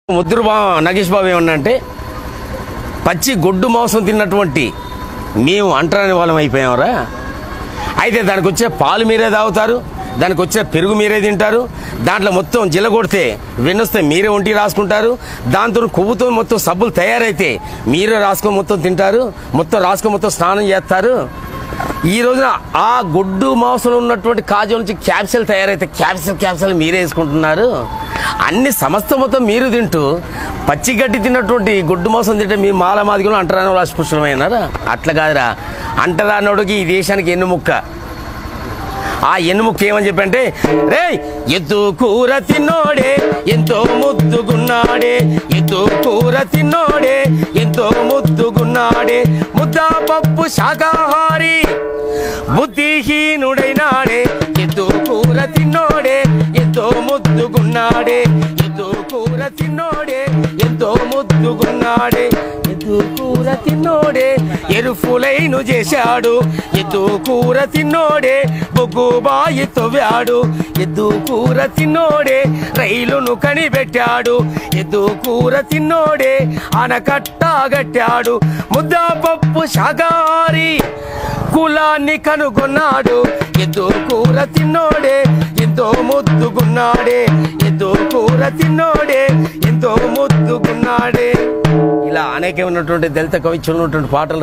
ముద్దురు బా నగేష్ బాబు ఏమన్నంటే పచ్చి గొడ్డు మాంసం తిన్నటువంటి మేము అంటరాని వాళ్ళం అయిపోయామరా అయితే దానికి వచ్చే పాలు మీరే తాగుతారు దానికి వచ్చే పెరుగు మీరే తింటారు దాంట్లో మొత్తం జిల్ల కొడితే వెన్నొస్తే మీరే ఒంటి రాసుకుంటారు దాంతో కొవ్వుతో మొత్తం సబ్బులు తయారైతే మీరే రాసుకొని మొత్తం తింటారు మొత్తం రాసుకొని మొత్తం స్నానం చేస్తారు ఈ రోజున ఆ గొడ్డు మాంసంలో ఉన్నటువంటి కాజు నుంచి క్యాప్సూల్ తయారైతే క్యాప్సూల్ క్యాప్సూల్ మీరే వేసుకుంటున్నారు అన్ని సమస్త మొత్తం మీరు తింటూ పచ్చి గడ్డి తిన్నటువంటి గొడ్డు మాంసం తింటే మీ మాల మాదిగలు అంటరాని రాష్పుష్పమైనారా అట్లా కాదురా అంటరానోడికి ఈ దేశానికి ఎన్ను ముక్క ఆ ఎన్నుముక్క ఏమని చెప్పంటే రే ఎద్దు కూర తిన్నోడే ఎంతో ముద్దుగున్నాడే ఎద్దు కూర తిన్నోడే ఎంతో ముద్దుగున్నాడే ముద్దా పప్పు శాకాహారి బుద్ధిహీనుడైనాడే ఎద్దు కూర తిన్నోడే ఎంతో ముద్దుగున్నాడే ఎద్దు కూర తిన్నోడే ఎంతో ముద్దుగున్నాడే ఎద్దు కూర తిన్నోడే ఎరుఫులైను చేశాడు ఎద్దు కూర తిన్నోడే బొగ్గు బాయి తవ్వాడు ఎద్దు కూర తిన్నోడే రైలును కనిపెట్టాడు ఎద్దు కూర తిన్నోడే ఆనకట్టాగట్టాడు ముద్దా పప్పు శాకాహారి కులాన్ని కనుగొన్నాడు ఎద్దు కూర తిన్నోడే ఎంతో ముద్దుగున్నాడే ఎద్దు కూర తిన్నోడే ఎంతో ముద్దుగున్నాడే ఇలా అనేకమైనటువంటి దళిత కవిత్వం ఉన్నటువంటి పాటలు